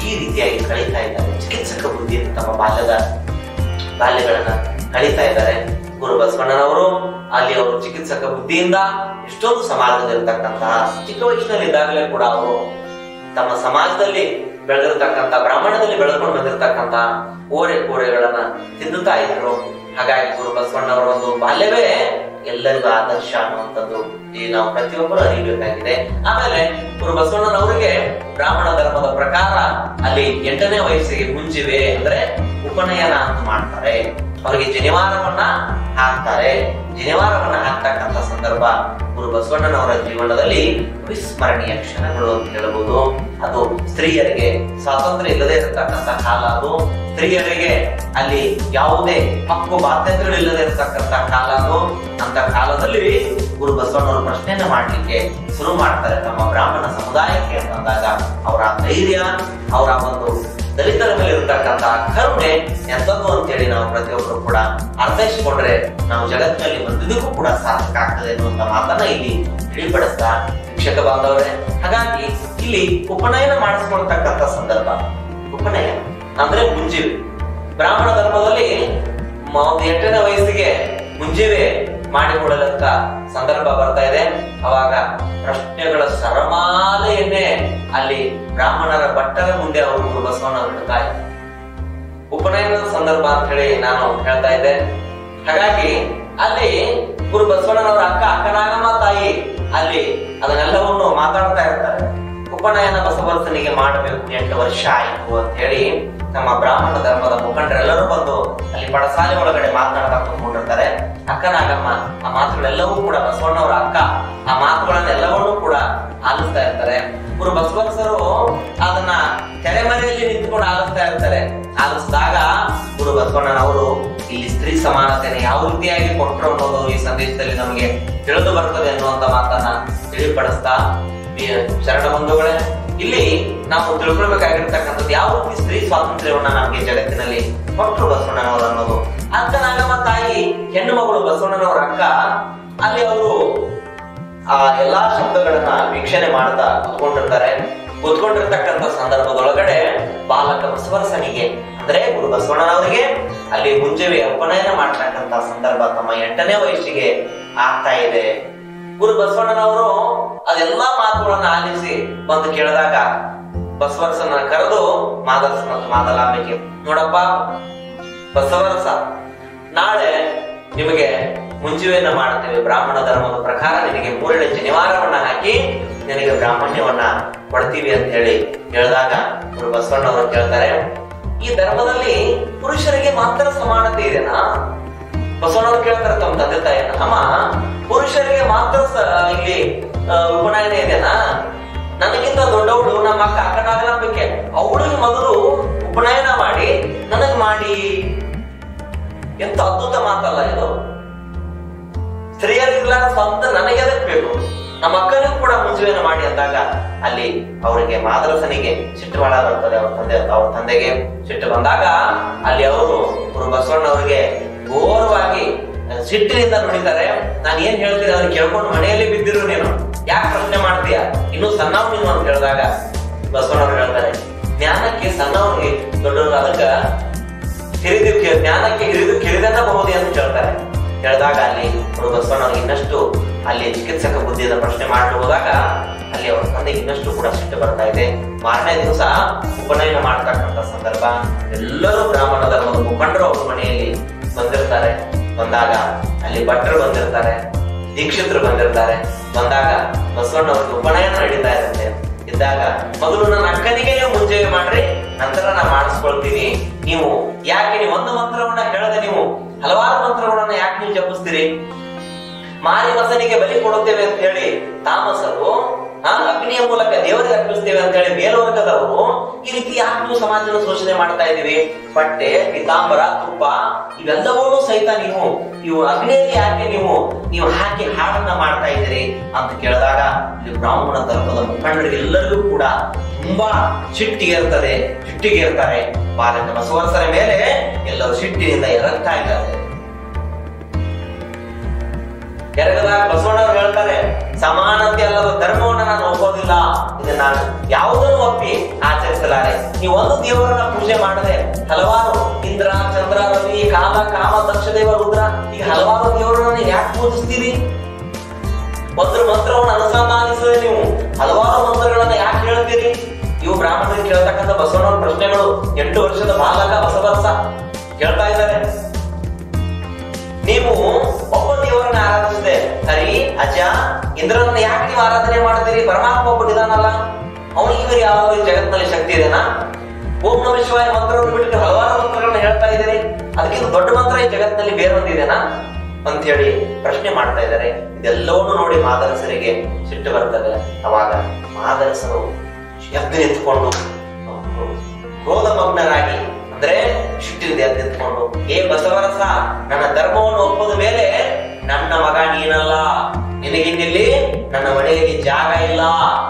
ಈ ರೀತಿಯಾಗಿ ಕಳೀತಾ ಇದ್ದಾರೆ ಚಿಕಿತ್ಸಕ ಬುದ್ಧಿಯಿಂದ ತಮ್ಮ ಬಾಲ್ಯದ ಬಾಲ್ಯಗಳನ್ನ ಕಳೀತಾ ಇದ್ದಾರೆ ಗುರು ಬಸವಣ್ಣನವರು ಅಲ್ಲಿ ಅವರು ಚಿಕಿತ್ಸಕ ಬುದ್ಧಿಯಿಂದ ಎಷ್ಟೊಂದು ಸಮಾಜದಲ್ಲಿರ್ತಕ್ಕಂತಹ ಚಿಕ್ಕ ವಯಸ್ಸಿನಲ್ಲಿದ್ದಾಗಲೇ ಕೂಡ ಅವರು ತಮ್ಮ ಸಮಾಜದಲ್ಲಿ ಬೆಳೆದಿರ್ತಕ್ಕಂಥ ಬ್ರಾಹ್ಮಣದಲ್ಲಿ ಬೆಳೆದುಕೊಂಡು ಬಂದಿರತಕ್ಕಂತ ಓರೆ ಕೋರೆಗಳನ್ನ ತಿನ್ನುತ್ತಾ ಇದ್ರು ಹಾಗಾಗಿ ಗುರು ಬಸವಣ್ಣವರ ಒಂದು ಬಾಲ್ಯವೇ ಎಲ್ಲರಿಗೂ ಆದರ್ಶ ಅನ್ನುವಂಥದ್ದು ಈ ನಾವು ಪ್ರತಿಯೊಬ್ಬರು ಅರಿಯಬೇಕಾಗಿದೆ ಆಮೇಲೆ ಗುರು ಬಸವಣ್ಣನವರಿಗೆ ಬ್ರಾಹ್ಮಣ ಧರ್ಮದ ಪ್ರಕಾರ ಅಲ್ಲಿ ಎಂಟನೇ ವಯಸ್ಸಿಗೆ ಮುಂಚಿವೆ ಅಂದ್ರೆ ಉಪನಯನ ಅಂತ ಮಾಡ್ತಾರೆ ಅವರಿಗೆ ಜನಿವಾರವನ್ನ ಹಾಕ್ತಾರೆ ಜನಿವಾರವನ್ನ ಹಾಕ್ತಕ್ಕಂಥ ಸಂದರ್ಭ ಗುರು ಬಸವಣ್ಣನವರ ಜೀವನದಲ್ಲಿ ವಿಸ್ಮರಣೀಯ ಕ್ಷಣಗಳು ಅಂತ ಹೇಳಬಹುದು ಅದು ಸ್ತ್ರೀಯರಿಗೆ ಸ್ವಾತಂತ್ರ್ಯ ಇಲ್ಲದೆ ಇರತಕ್ಕಂಥ ಕಾಲ ಅದು ಸ್ತ್ರೀಯರಿಗೆ ಅಲ್ಲಿ ಯಾವುದೇ ಹಕ್ಕು ಬಾಧ್ಯತೆಗಳು ಇಲ್ಲದೆ ಇರತಕ್ಕಂಥ ಕಾಲ ಅದು ಅಂತ ಕಾಲದಲ್ಲಿ ಗುರು ಬಸವಣ್ಣವರು ಪ್ರಶ್ನೆಯನ್ನ ಮಾಡ್ಲಿಕ್ಕೆ ಶುರು ಮಾಡ್ತಾರೆ ತಮ್ಮ ಬ್ರಾಹ್ಮಣ ಸಮುದಾಯಕ್ಕೆ ಅಂತಂದಾಗ ಅವರ ಧೈರ್ಯ ಅವರ ಒಂದು ದಲಿತರ ಮೇಲೆ ಇರತಕ್ಕಂತ ಕರುಣೆ ಎಂತದ್ದು ಅಂತೇಳಿ ನಾವು ಪ್ರತಿಯೊಬ್ಬರು ಕೂಡ ಅರ್ಥೈಸಿಕೊಂಡ್ರೆ ನಾವು ಜಗತ್ತಿನಲ್ಲಿ ಬಂದಿದ್ದಕ್ಕೂ ಕೂಡ ಸಾರ್ಥಕ ಆಗ್ತದೆ ಅನ್ನುವಂತ ಮಾತನ್ನ ಇಲ್ಲಿ ತಿಳಿಪಡಿಸ್ತಾ ಶಿಕ್ಷಕ ಬಾಂಧವರೇ ಹಾಗಾಗಿ ಇಲ್ಲಿ ಉಪನಯನ ಮಾಡಿಸ್ಕೊಳ್ತಕ್ಕಂಥ ಸಂದರ್ಭ ಉಪನಯನ ಅಂದ್ರೆ ಮುಂಜಿವೆ ಬ್ರಾಹ್ಮಣ ಧರ್ಮದಲ್ಲಿ ಮ- ಒಂದು ಎಂಟನೇ ವಯಸ್ಸಿಗೆ ಮುಂಜಿವೆ ಮಾಡಿಕೊಳ್ಳಲಂತ ಸಂದರ್ಭ ಬರ್ತಾ ಇದೆ ಅವಾಗ ಪ್ರಶ್ನೆಗಳ ಸರಮಾಲೆಯನ್ನೇ ಅಲ್ಲಿ ಬ್ರಾಹ್ಮಣರ ಭಟ್ಟರ ಮುಂದೆ ಅವರು ಗುರು ಬಸವಣ್ಣವರು ಇಡ್ತಾ ಇದ್ದಾರೆ ಉಪನಯನದ ಸಂದರ್ಭ ಅಂತ ಹೇಳಿ ನಾನು ಹೇಳ್ತಾ ಇದ್ದೆ ಹಾಗಾಗಿ ಅಲ್ಲಿ ಗುರು ಬಸವಣ್ಣನವರ ಅಕ್ಕ ಅಕ್ಕನಾಗಮ್ಮ ತಾಯಿ ಅಲ್ಲಿ ಅದನ್ನೆಲ್ಲವನ್ನು ಮಾತಾಡ್ತಾ ಇರ್ತಾರೆ ಉಪನಯನ ಬಸವರ್ಧನಿಗೆ ಮಾಡಬೇಕು ಎಂಟು ವರ್ಷ ಆಯ್ತು ಅಂತ ಹೇಳಿ ನಮ್ಮ ಬ್ರಾಹ್ಮಣ ಧರ್ಮದ ಮುಖಂಡರೆಲ್ಲರೂ ಬಂದು ಅಲ್ಲಿ ಪಡಸಾಲೆ ಒಳಗಡೆ ಮಾತನಾಡ್ತಾ ಕೂತ್ಕೊಂಡಿರ್ತಾರೆ ಅಕ್ಕನಾಗಮ್ಮ ಆ ಮಾತುಗಳೆಲ್ಲವೂ ಕೂಡ ಬಸವಣ್ಣವರ ಅಕ್ಕ ಆ ಮಾತುಗಳನ್ನೆಲ್ಲವನ್ನೂ ಕೂಡ ಆಲಿಸ್ತಾ ಇರ್ತಾರೆ ಗುರು ಬಸವರ್ಸರು ಅದನ್ನ ತೆರೆಮರೆಯಲ್ಲಿ ನಿಂತ್ಕೊಂಡು ಆಲಿಸ್ತಾ ಇರ್ತಾರೆ ಆಲಿಸಿದಾಗ ಗುರು ಬಸವಣ್ಣನವರು ಇಲ್ಲಿ ಸ್ತ್ರೀ ಸಮಾನತೆನ ಯಾವ ರೀತಿಯಾಗಿ ಕೊಟ್ಟರು ಅನ್ನೋದು ಈ ಸಂದೇಶದಲ್ಲಿ ನಮಗೆ ತಿಳಿದು ಬರ್ತದೆ ಅನ್ನುವಂತ ಮಾತನ್ನ ತಿಳಿಪಡಿಸ್ತಾ ಈ ಶರಣ ಬಂಧುಗಳೇ ಇಲ್ಲಿ ನಾವು ತಿಳ್ಕೊಳ್ಬೇಕಾಗಿರ್ತಕ್ಕಂಥದ್ದು ಯಾವ ರೀತಿ ಸ್ತ್ರೀ ಸ್ವಾತಂತ್ರ್ಯವನ್ನ ನಮಗೆ ಜಗತ್ತಿನಲ್ಲಿ ಕೊಟ್ಟರು ಬಸವಣ್ಣನವರು ಅನ್ನೋದು ಅಕ್ಕನಾಗಮ್ಮ ತಾಯಿ ಹೆಣ್ಣು ಮಗಳು ಬಸವಣ್ಣನವರ ಅಕ್ಕ ಅಲ್ಲಿ ಅವರು ಆ ಎಲ್ಲಾ ಶಬ್ದಗಳನ್ನ ವೀಕ್ಷಣೆ ಮಾಡ್ತಾ ಕುತ್ಕೊಂಡಿರ್ತಾರೆ ಕುತ್ಕೊಂಡಿರ್ತಕ್ಕಂಥ ಸಂದರ್ಭದೊಳಗಡೆ ಬಾಲಕ ಬಸವರಸನಿಗೆ ಅಂದ್ರೆ ಗುರು ಬಸವಣ್ಣನವರಿಗೆ ಅಲ್ಲಿ ಮುಂಜಾವೆ ಉಪನಯನ ಮಾಡ್ತಕ್ಕಂಥ ಸಂದರ್ಭ ತಮ್ಮ ಎಂಟನೇ ವಯಸ್ಸಿಗೆ ಆಗ್ತಾ ಇದೆ ಗುರು ಬಸವಣ್ಣನವರು ಅದೆಲ್ಲಾ ಮಾತುಗಳನ್ನ ಆಲಿಸಿ ಬಂದು ಕೇಳಿದಾಗ ಬಸವರಸನ ಕರೆದು ಮಾದರಸ ಮತ್ತು ಮಾದಲಾಂಬಿಕೆ ನೋಡಪ್ಪ ಬಸವರಸ ನಾಳೆ ನಿಮಗೆ ಮುಂಜುವೆಯನ್ನ ಮಾಡ್ತೇವೆ ಬ್ರಾಹ್ಮಣ ಧರ್ಮದ ಪ್ರಕಾರ ನಿನಗೆ ಮೂರನೇ ಜನಿವಾರವನ್ನ ಹಾಕಿ ನಿನಗೆ ಬ್ರಾಹ್ಮಣ್ಯವನ್ನ ಕೊಡ್ತೀವಿ ಅಂತ ಹೇಳಿ ಹೇಳಿದಾಗ ಗುರು ಬಸವಣ್ಣವರು ಕೇಳ್ತಾರೆ ಈ ಧರ್ಮದಲ್ಲಿ ಪುರುಷರಿಗೆ ಮಾತ್ರ ಸಮಾನತೆ ಇದೆನಾ ಬಸವಣ್ಣವ್ರು ಕೇಳ್ತಾರೆ ತಮ್ಮ ತಂದೆ ತಾಯಿಯನ್ನ ಅಮ್ಮ ಪುರುಷರಿಗೆ ಮಾತ್ರ ಸ- ಇಲ್ಲಿ ಆ, ಉಪನಯನ ಇದೆನಾ ನನಗಿಂತ ದೊಡ್ಡವಳು ನಮ್ಮ ಅಕ್ಕ ಅಕ್ಕನಾಗಲಾಂಬಿಕೆ ಅವಳಿಗೆ ಮೊದಲು ಉಪನಯನ ಮಾಡಿ ನನಗ್ ಮಾಡಿ ಎಂತ ಅದ್ಭುತ ಮಾತಲ್ಲ ಇದು ಸ್ತ್ರೀಯರಿಲ್ಲ ಸ್ವಂತ ನನಗೆ ಅದಕ್ಕೆ ಬೇಕು ನಮ್ಮ ಅಕ್ಕನಿಗೂ ಕೂಡ ಮುಂಜುವೆಯನ್ನು ಮಾಡಿ ಅಂದಾಗ ಅಲ್ಲಿ ಅವರಿಗೆ ಮಾದರಸನಿಗೆ ಸಿಟ್ಟು ಬಹಳ ಬರ್ತದೆ ಅವ್ರ ತಂದೆ ಅವ್ರ ತಂದೆಗೆ ಸಿಟ್ಟು ಬಂದಾಗ ಅಲ್ಲಿ ಅವರು ಗುರು ಬಸವಣ್ಣವರಿಗೆ ಘೋರವಾಗಿ ಅಹ್, ಸಿಟ್ಟಿನಿಂದ ನುಡಿತಾರೆ ನಾನು ಏನ್ ಹೇಳ್ತೀನಿ ಅದನ್ನ ಕೇಳ್ಕೊಂಡು ಮನೆಯಲ್ಲಿ ಬಿದ್ದಿರು ನೀನು ಯಾಕೆ ಪ್ರಶ್ನೆ ಮಾಡ್ತೀಯ ಇನ್ನು ಸಣ್ಣವ್ ನೀನು ಅಂತ ಹೇಳಿದಾಗ ಬಸವಣ್ಣವ್ರು ಹೇಳ್ತಾರೆ ಜ್ಞಾನಕ್ಕೆ ಸಣ್ಣವ್ರಿಗೆ ದೊಡ್ಡವ್ರು ಅದಕ್ಕ ಹಿರಿದು ಕಿ- ಜ್ಞಾನಕ್ಕೆ ಹಿರಿದು ಕಿರಿದನ್ನ ಬಹುದೇ ಅಂತ ಹೇಳ್ತಾರೆ ಹೇಳಿದಾಗ ಅಲ್ಲಿ ಅವರು ಬಸವಣ್ಣವ್ರಿಗೆ ಇನ್ನಷ್ಟು ಅಲ್ಲಿ ಚಿಕಿತ್ಸಕ ಬುದ್ಧಿಯಿಂದ ಪ್ರಶ್ನೆ ಮಾಡಿ ಹೋದಾಗ ಅಲ್ಲಿ ಅವರ ತಂದೆಗೆ ಇನ್ನಷ್ಟು ಕೂಡ ಸಿಟ್ಟು ಬರ್ತಾ ಇದೆ ಮಾರನೇ ದಿವಸ ಉಪನಯನ ಮಾಡ್ತಕ್ಕಂಥ ಸಂದರ್ಭ ಎಲ್ಲರೂ ಬ್ರಾಹ್ಮಣ ಧರ್ಮದ ಮುಖಂಡರು ಅವ್ರ ಮನೆಯಲ್ಲಿ ಬಂದಿರ್ತಾರೆ ಬಂದಾಗ ಅಲ್ಲಿ ಭಟ್ರು ಬಂದಿರ್ತಾರೆ ದೀಕ್ಷಿತರು ಬಂದಿರ್ತಾರೆ ಬಂದಾಗ ಬಸವಣ್ಣವ್ರಿಗೆ ಉಪನಯನ ನಡೀತಾ ಇರುತ್ತೆ ಇದ್ದಾಗ ಮೊದಲು ನನ್ನ ಅಕ್ಕನಿಗೆ ನೀವು ಮುಂಜಾನೆ ಮಾಡ್ರಿ ನಂತರ ನಾ ಮಾಡಿಸ್ಕೊಳ್ತೀನಿ ನೀವು ಯಾಕೆ ನೀವು ಒಂದು ಮಂತ್ರವನ್ನ ಹೇಳದೆ ನೀವು ಹಲವಾರು ಮಂತ್ರಗಳನ್ನ ಯಾಕೆ ನೀವು ಜಪಿಸ್ತೀರಿ ಮಾರಿ ಮಸನಿಗೆ ಬಲಿ ಕೊಡುತ್ತೇವೆ ಅಂತ ಹೇಳಿ ತಾಮಸರು ಆ ಅಗ್ನಿಯ ಮೂಲಕ ದೇವರಿಗೆ ಅರ್ಪಿಸ್ತೇವೆ ಅಂತ ಹೇಳಿ ಮೇಲ್ವರ್ಗದವರು ಈ ರೀತಿ ಯಾಕೆ ನೀವು ಸಮಾಜದ ಶೋಷಣೆ ಮಾಡ್ತಾ ಇದೀವಿ ಬಟ್ಟೆ ಪೀತಾಂಬರ ತುಪ್ಪ ಇವೆಲ್ಲವನ್ನೂ ಸಹಿತ ನೀವು ಇವು ಅಗ್ನಿಯಲ್ಲಿ ಯಾಕೆ ನೀವು ನೀವು ಹಾಕಿ ಹಾಡನ್ನ ಮಾಡ್ತಾ ಇದ್ದೀರಿ ಅಂತ ಕೇಳಿದಾಗ ಇಲ್ಲಿ ಬ್ರಾಹ್ಮಣ ಧರ್ಮದ ಮುಖಂಡರಿಗೆ ಎಲ್ಲರಿಗೂ ಕೂಡ ತುಂಬಾ ಸಿಟ್ಟಿಗೆ ಇರ್ತದೆ ಸಿಟ್ಟಿಗೆ ಇರ್ತಾರೆ ಬಾಲಕ ಬಸವರಸರ ಮೇಲೆ ಎಲ್ಲರೂ ಸಿಟ್ಟಿನಿಂದ ಎರಗ್ತಾ ಇದ್ದಾರೆ ಎರಗದಾಗ ಬಸವಣ್ಣವ್ರು ಹೇಳ್ತಾರೆ ಸಮಾನತೆ ಅಲ್ಲದ ಧರ್ಮವನ್ನ ನಾನು ಒಪ್ಪೋದಿಲ್ಲ ಇದನ್ನ ನಾನು ಯಾವುದನ್ನು ಒಪ್ಪಿ ಆಚರಿಸ ಆರಾಧಿಸಲಾರೆ ನೀವು ಒಂದು ದೇವರನ್ನ ಪೂಜೆ ಮಾಡದೆ ಹಲವಾರು ಇಂದ್ರ ಚಂದ್ರ ರವಿ ಕಾಲ ಕಾಮ ದಕ್ಷದೇವ ರುದ್ರ ಈಗ ಹಲವಾರು ದೇವರನ್ನ ಯಾಕೆ ಪೂಜಿಸ್ತೀರಿ ಒಂದು ಮಂತ್ರವನ್ನು ಅನುಸಂಧಾನಿಸದೆ ನೀವು ಹಲವಾರು ಮಂತ್ರಗಳನ್ನ ಯಾಕೆ ಹೇಳ್ತೀರಿ ಇವು ಬ್ರಾಹ್ಮಣರಿಗೆ ಕೇಳ್ತಕ್ಕಂಥ ಬಸವಣ್ಣವ್ರ ಪ್ರಶ್ನೆಗಳು ಎಂಟು ವರ್ಷದ ಬಾಲಕ ಬಸವತ್ಸ ಕೇಳ್ತಾ ಇದ್ದಾರೆ ನೀವು ಒಬ್ಬ ದೇವರನ್ನ ಆರಾಧಿಸಿದೆ ಹರಿ ಅಜ ಇಂದ್ರನನ್ನ ಯಾಕೆ ನೀವು ಆರಾಧನೆ ಮಾಡ್ತೀರಿ ಪರಮಾತ್ಮ ಒಬ್ಬನಿದಾನಲ್ಲ ಅವನಿಗೆ ಬೇರೆ ಯಾವ ಜಗತ್ತಿನಲ್ಲಿ ಶಕ್ತಿ ಇದೆನಾ ಓಂ ನಮ ಶಿವಾಯ ಮಂತ್ರವನ್ನು ಬಿಟ್ಟು ಹಲವಾರು ಮಂತ್ರಗಳನ್ನ ಹೇಳ್ತಾ ಇದ್ದೀರಿ ಅದಕ್ಕಿಂತ ದೊಡ್ಡ ಮಂತ್ರ ಈ ಜಗತ್ತಿನಲ್ಲಿ ಬೇರೆ ಒಂದಿದೆನಾ ಅಂತ ಹೇಳಿ ಪ್ರಶ್ನೆ ಮಾಡ್ತಾ ಇದ್ದಾರೆ ಇದೆಲ್ಲವನ್ನು ನೋಡಿ ಮಾದರಸರಿಗೆ ಸಿಟ್ಟು ಬರ್ತದೆ ಅವಾಗ ಮಾದರಸರು ಎದ್ದು ನಿಂತ್ಕೊಂಡು ಅವರು ಕ್ರೋಧಮಗ್ನರಾಗಿ ಅಂದ್ರೆ ಸಿಟ್ಟಿನಿಂದ ಎದ್ದು ನಿಂತ್ಕೊಂಡು ಏ ಬಸವರಸ ನನ್ನ ಧರ್ಮವನ್ನು ಒಪ್ಪದ ಮೇಲೆ ನನ್ನ ಮಗ ನೀನಲ್ಲ ನಿನಗಿನ್ನಿಲ್ಲಿ ನನ್ನ ಮನೆಯಲ್ಲಿ ಜಾಗ ಇಲ್ಲ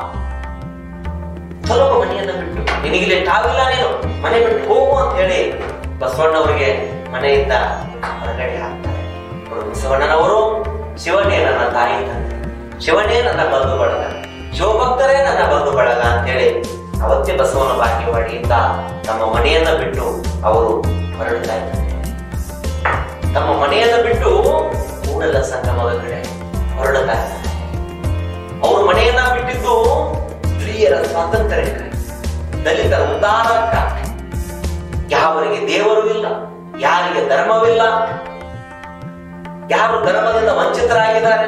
ಸ್ವಲ್ಪ ಮನೆಯನ್ನ ಬಿಟ್ಟು ನಿನಗಿಲ್ಲಿ ಟಾವಿಲ್ಲ ನೀನು ಮನೆ ಬಿಟ್ಟು ಹೋಗು ಅಂತ ಹೇಳಿ ಬಸವಣ್ಣವರಿಗೆ ಮನೆಯಿಂದ ಹೊರಗಡೆ ಹಾಕ್ತಾರೆ ಅವರು ಬಸವಣ್ಣನವರು ಶಿವನೇ ನನ್ನ ತಾಯಿ ತಂದೆ ಶಿವನೇ ನನ್ನ ಬಂಧು ಬಳಗ ಶಿವಭಕ್ತರೇ ನನ್ನ ಬಂಧು ಬಳಗ ಅಂತೇಳಿ ಅವತ್ತೇ ಬಸವನ ಭಾಗ್ಯವಾಡಿಯಿಂದ ತಮ್ಮ ಮನೆಯನ್ನ ಬಿಟ್ಟು ಅವರು ಹೊರಡ್ತಾ ಇದ್ದಾರೆ ತಮ್ಮ ಮನೆಯನ್ನ ಬಿಟ್ಟು ಕೂಡಲ ಸಂಗಮದ ಕಡೆ ಹೊರಡ್ತಾ ಇದ್ದಾರೆ ಅವರು ಮನೆಯನ್ನ ಬಿಟ್ಟಿದ್ದು ಸ್ತ್ರೀಯರ ಸ್ವಾತಂತ್ರ್ಯಕ್ಕಾಗಿ ದಲಿತರ ಉದ್ಧಾರಕ್ಕಾಗಿ ಯಾವರಿಗೆ ದೇವರು ಇಲ್ಲ ಯಾರಿಗೆ ಧರ್ಮವಿಲ್ಲ ಯಾರು ಧರ್ಮದಿಂದ ವಂಚಿತರಾಗಿದ್ದಾರೆ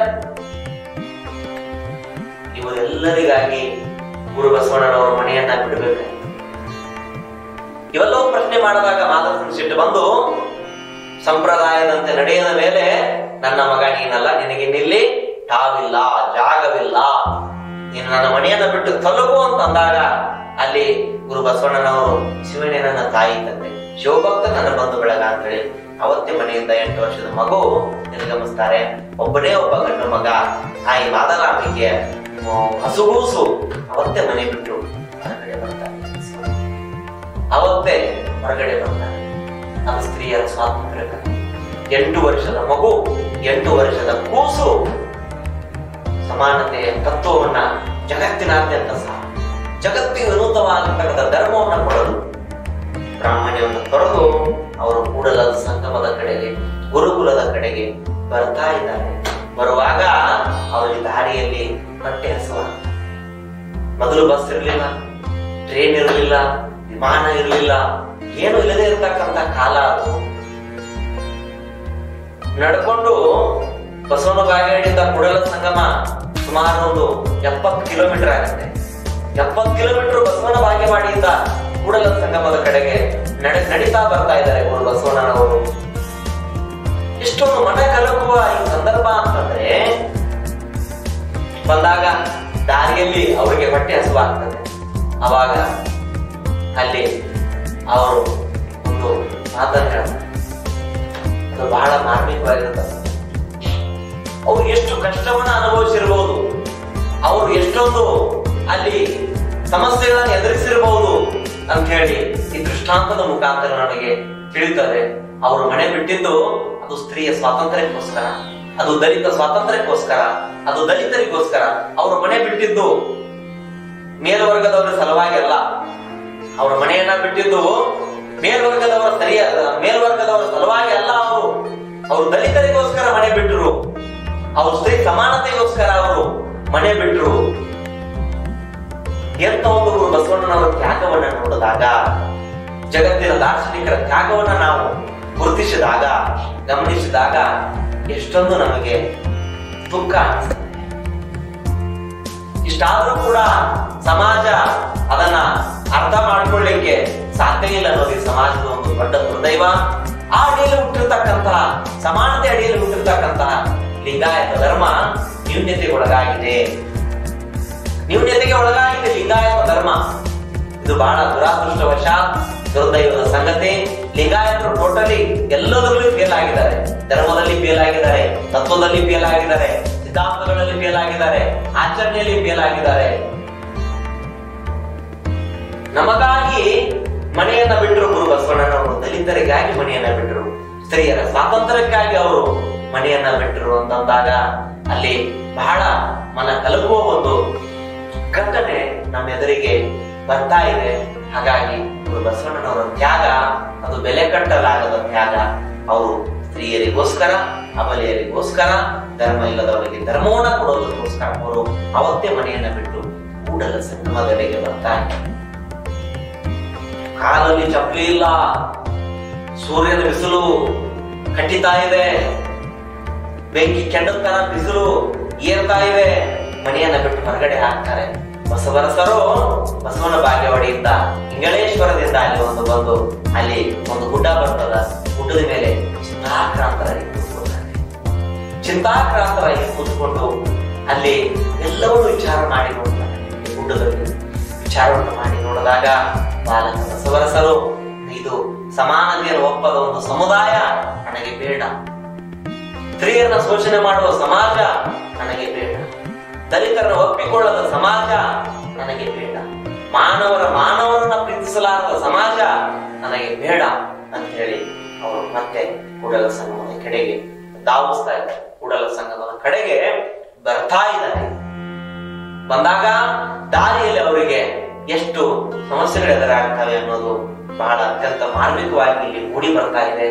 ಇವರೆಲ್ಲರಿಗಾಗಿ ಗುರು ಬಸವಣ್ಣನವರ ಮನೆಯನ್ನ ಬಿಡಬೇಕಾಗಿತ್ತು ಇವೆಲ್ಲವೂ ಪ್ರಶ್ನೆ ಮಾಡಿದಾಗ ಮಾದರಸನ ಸಿಟ್ಟು ಬಂದು ಸಂಪ್ರದಾಯದಂತೆ ನಡೆಯದ ಮೇಲೆ ನನ್ನ ಮಗ ನೀನಲ್ಲ ನಿನಗೆ ನಿಲ್ಲಿ ಟಾವಿಲ್ಲ ಜಾಗವಿಲ್ಲ ನೀನು ನನ್ನ ಮನೆಯನ್ನ ಬಿಟ್ಟು ತೊಲಗು ಅಂತ ಅಂದಾಗ ಅಲ್ಲಿ ಗುರು ಬಸವಣ್ಣನವರು ಶಿವನೇ ನನ್ನ ತಾಯಿ ತಂದೆ ಶಿವಭಕ್ತ ನನ್ನ ಬಂಧು ಬೆಳಗ ಅಂತ ಹೇಳಿ ಅವತ್ತೇ ಮನೆಯಿಂದ ಎಂಟು ವರ್ಷದ ಮಗು ನಿರ್ಗಮಿಸ್ತಾರೆ ಒಬ್ಬನೇ ಒಬ್ಬ ಗಂಡು ಮಗ ತಾಯಿ ಮಾದಲಾಂಬಿಕೆ ಹಸುಗೂಸು ಅವತ್ತೇ ಮನೆ ಬಿಟ್ಟು ಹೊರಗಡೆ ಬರ್ತಾರೆ ಅವತ್ತೇ ಹೊರಗಡೆ ಬರ್ತಾರೆ ಅದು ಸ್ತ್ರೀಯರ ಸ್ವಾತಂತ್ರ್ಯಕ್ಕಾಗಿ ಎಂಟು ವರ್ಷದ ಮಗು ಎಂಟು ವರ್ಷದ ಕೂಸು ಸಮಾನತೆಯ ತತ್ವವನ್ನ ಜಗತ್ತಿನಾದ್ಯಂತ ಸಹ ಜಗತ್ತಿಗೆ ವಿನೂತವಾಗಿರ್ತಕ್ಕಂಥ ಧರ್ಮವನ್ನ ಕೊಡಲು ಬ್ರಾಹ್ಮಣ್ಯವನ್ನು ತೊರೆದು ಅವರು ಕೂಡಲದ ಸಂಗಮದ ಕಡೆಗೆ ಗುರುಕುಲದ ಕಡೆಗೆ ಬರ್ತಾ ಇದ್ದಾರೆ ಬರುವಾಗ ಅವರಿಗೆ ದಾರಿಯಲ್ಲಿ ಹೊಟ್ಟೆ ಹಸುವ ಮೊದಲು ಬಸ್ ಇರಲಿಲ್ಲ ಟ್ರೈನ್ ಇರಲಿಲ್ಲ ವಿಮಾನ ಇರಲಿಲ್ಲ ಏನು ಇಲ್ಲದೆ ಇರತಕ್ಕಂತ ಕಾಲ ಅದು ನಡ್ಕೊಂಡು ಬಸವನ ಬಾಗೇಡಿಯಿಂದ ಕುಡಲ ಸಂಗಮ ಸುಮಾರು ಒಂದು ಎಪ್ಪತ್ತು ಕಿಲೋಮೀಟರ್ ಆಗುತ್ತೆ ಎಪ್ಪತ್ತು ಕಿಲೋಮೀಟರ್ ಬಸವನ ಬಾಗೇವಾಡಿಯಿಂದ ಕೂಡಲ ಸಂಗಮದ ಕಡೆಗೆ ನಡೆ ನಡೀತಾ ಬರ್ತಾ ಇದ್ದಾರೆ ಗುರು ಬಸವಣ್ಣನವರು ಇಷ್ಟೊಂದು ಮನ ಕಲಕುವ ಈ ಸಂದರ್ಭ ಅಂತಂದ್ರೆ ಬಂದಾಗ ದಾರಿಯಲ್ಲಿ ಅವರಿಗೆ ಹೊಟ್ಟೆ ಹಸುವಾಗ್ತದೆ ಅವಾಗ ಅಲ್ಲಿ ಅವರು ಒಂದು ಮಾತನ್ನು ಹೇಳ್ತಾರೆ ಅದು ಬಹಳ ಮಾರ್ಮಿಕವಾಗಿರುತ್ತದೆ ಅವ್ರು ಎಷ್ಟು ಕಷ್ಟವನ್ನ ಅನುಭವಿಸಿರ್ಬಹುದು ಅವರು ಎಷ್ಟೊಂದು ಅಲ್ಲಿ ಸಮಸ್ಯೆಗಳನ್ನು ಎದುರಿಸಿರಬಹುದು ಅಂತ ಹೇಳಿ ಈ ದೃಷ್ಟಾಂತದ ಮುಖಾಂತರ ನನಗೆ ತಿಳಿತದೆ ಅವರು ಮನೆ ಬಿಟ್ಟಿದ್ದು ಅದು ಸ್ತ್ರೀಯ ಸ್ವಾತಂತ್ರ್ಯಕ್ಕೋಸ್ಕರ ಅದು ದಲಿತ ಸ್ವಾತಂತ್ರ್ಯಕ್ಕೋಸ್ಕರ ಅದು ದಲಿತರಿಗೋಸ್ಕರ ಅವರು ಮನೆ ಬಿಟ್ಟಿದ್ದು ಮೇಲ್ವರ್ಗದವರ ಸಲುವಾಗಿ ಅಲ್ಲ ಅವರ ಮನೆಯನ್ನ ಬಿಟ್ಟಿದ್ದು ಮೇಲ್ವರ್ಗದವರ ಸರಿಯಾದ ಮೇಲ್ವರ್ಗದವರ ಸಲುವಾಗಿ ಅಲ್ಲ ಅವರು ಅವರು ದಲಿತರಿಗೋಸ್ಕರ ಮನೆ ಬಿಟ್ಟರು ಅವರು ಸ್ತ್ರೀ ಸಮಾನತೆಗೋಸ್ಕರ ಅವರು ಮನೆ ಬಿಟ್ಟರು ಎಂತ ಒಂದು ಗುರು ಬಸವಣ್ಣನವರ ತ್ಯಾಗವನ್ನ ನೋಡಿದಾಗ ಜಗತ್ತಿನ ದಾರ್ಶನಿಕರ ತ್ಯಾಗವನ್ನ ನಾವು ಗುರುತಿಸಿದಾಗ ಗಮನಿಸಿದಾಗ ಎಷ್ಟೊಂದು ನಮಗೆ ದುಃಖ ಅನಿಸ್ತದೆ ಇಷ್ಟಾದ್ರೂ ಕೂಡ ಸಮಾಜ ಅದನ್ನ ಅರ್ಥ ಮಾಡ್ಕೊಳ್ಳಿಕ್ಕೆ ಸಾಧ್ಯ ಇಲ್ಲ ಅನ್ನೋದು ಈ ಸಮಾಜದ ಒಂದು ದೊಡ್ಡ ದುರ್ದೈವ ಆ ಅಡಿಯಲ್ಲಿ ಹುಟ್ಟಿರ್ತಕ್ಕಂತಹ ಸಮಾನತೆ ಅಡಿಯಲ್ಲಿ ಹುಟ್ಟಿರ್ತಕ್ಕಂತಹ ಲಿಂಗಾಯತ ಧರ್ಮ ನ್ಯೂನ್ಯತೆಗೆ ಒಳಗಾಗಿದೆ ನ್ಯೂನ್ಯತೆಗೆ ಒಳಗಾಗಿದೆ ಲಿಂಗಾಯತ ಧರ್ಮ ಇದು ಬಹಳ ದುರಾದೃಷ್ಟವಶಾತ್ ದುರ್ದೈವದ ಸಂಗತಿ ಲಿಂಗಾಯತರು ಟೋಟಲಿ ಎಲ್ಲದರಲ್ಲೂ ಫೇಲ್ ಆಗಿದ್ದಾರೆ ಧರ್ಮದಲ್ಲಿ ಫೇಲ್ ಆಗಿದ್ದಾರೆ ತತ್ವದಲ್ಲಿ ಫೇಲ್ ಆಗಿದ್ದಾರೆ ಸಿದ್ಧಾಂತಗಳಲ್ಲಿ ಫೇಲ್ ಆಗಿದ್ದಾರೆ ಆಚರಣೆಯಲ್ಲಿ ಫೇಲ್ ಆಗಿದ್ದಾರೆ ನಮಗಾಗಿ ಮನೆಯನ್ನ ಬಿಟ್ಟರು ಗುರು ಬಸವಣ್ಣನವರು ದಲಿತರಿಗಾಗಿ ಮನೆಯನ್ನ ಬಿಟ್ಟರು ಸ್ತ್ರೀಯರ ಸ್ವಾತಂತ್ರ್ಯಕ್ಕಾಗಿ ಅವರು ಮನೆಯನ್ನ ಬಿಟ್ಟರು ಅಂತಂದಾಗ ಅಲ್ಲಿ ಬಹಳ ಮನ ಕಲಕುವ ಒಂದು ಘಟನೆ ನಮ್ಮ ಎದುರಿಗೆ ಬರ್ತಾ ಇದೆ ಹಾಗಾಗಿ ಗುರು ಬಸವಣ್ಣನವರ ತ್ಯಾಗ ಅದು ಬೆಲೆ ಕಟ್ಟಲಾಗದ ತ್ಯಾಗ ಅವರು ಸ್ತ್ರೀಯರಿಗೋಸ್ಕರ ಅಬಲೆಯರಿಗೋಸ್ಕರ ಧರ್ಮ ಇಲ್ಲದವರಿಗೆ ಧರ್ಮವನ್ನ ಕೊಡೋದಕ್ಕೋಸ್ಕರ ಅವರು ಅವತ್ತೇ ಮನೆಯನ್ನ ಬಿಟ್ಟು ಕೂಡಲ ಸಂಗಮದೆಡೆಗೆ ಬರ್ತಾರೆ ಕಾಲಲ್ಲಿ ಚಪ್ಪಲಿ ಇಲ್ಲ ಸೂರ್ಯನ ಬಿಸಿಲು ಕಟ್ಟಿತಾ ಇದೆ ಬೆಂಕಿ ಕೆಂಡತನ ಬಿಸಿಲು ಏರ್ತಾ ಇದೆ ಮನೆಯನ್ನ ಬಿಟ್ಟು ಹೊರಗಡೆ ಹಾಕ್ತಾರೆ ಬಸವರಸರು ಬಸವನ ಬಾಗೇವಾಡಿಯಿಂದ ಇಂಗಳೇಶ್ವರದಿಂದ ಅಲ್ಲಿ ಒಂದು ಬಂದು ಅಲ್ಲಿ ಒಂದು ಗುಡ್ಡ ಬರ್ತದ ಗುಡ್ಡದ ಮೇಲೆ ಚಿಂತಾಕ್ರಾಂತರಾಗಿ ಕೂತ್ಕೊಳ್ತಾರೆ ಚಿಂತಾಕ್ರಾಂತರಾಗಿ ಕೂತ್ಕೊಂಡು ಅಲ್ಲಿ ಎಲ್ಲವನ್ನೂ ವಿಚಾರ ಮಾಡಿ ನೋಡ್ತಾರೆ ಗುಡ್ಡದಲ್ಲಿ ವಿಚಾರವನ್ನು ಮಾಡಿ ನೋಡಿದಾಗ ಬಾಲಕ ಬಸವರಸರು ಇದು ಸಮಾನತೆಯನ್ನು ಒಪ್ಪದ ಒಂದು ಸಮುದಾಯ ನನಗೆ ಬೇಡ ಸ್ತ್ರೀಯರನ್ನ ಶೋಷಣೆ ಮಾಡುವ ಸಮಾಜ ನನಗೆ ಬೇಡ ದಲಿತರನ್ನು ಒಪ್ಪಿಕೊಳ್ಳದ ಸಮಾಜ ನನಗೆ ಬೇಡ ಮಾನವರ ಮಾನವರನ್ನ ಪ್ರೀತಿಸಲಾರದ ಸಮಾಜ ನನಗೆ ಬೇಡ ಅಂತ ಹೇಳಿ ಅವರು ಮತ್ತೆ ಕೂಡಲ ಸಂಗಮದ ಕಡೆಗೆ ಧಾವಿಸ್ತಾ ಇದ್ದಾರೆ ಕೂಡಲ ಸಂಗಮದ ಕಡೆಗೆ ಬರ್ತಾ ಇದ್ದಾರೆ ಬಂದಾಗ ದಾರಿಯಲ್ಲಿ ಅವರಿಗೆ ಎಷ್ಟು ಸಮಸ್ಯೆಗಳು ಎದುರಾಗ್ತವೆ ಅನ್ನೋದು ಬಹಳ ಅತ್ಯಂತ ಮಾರ್ಮಿಕವಾಗಿ ಇಲ್ಲಿ ಮೂಡಿ ಬರ್ತಾ ಇದೆ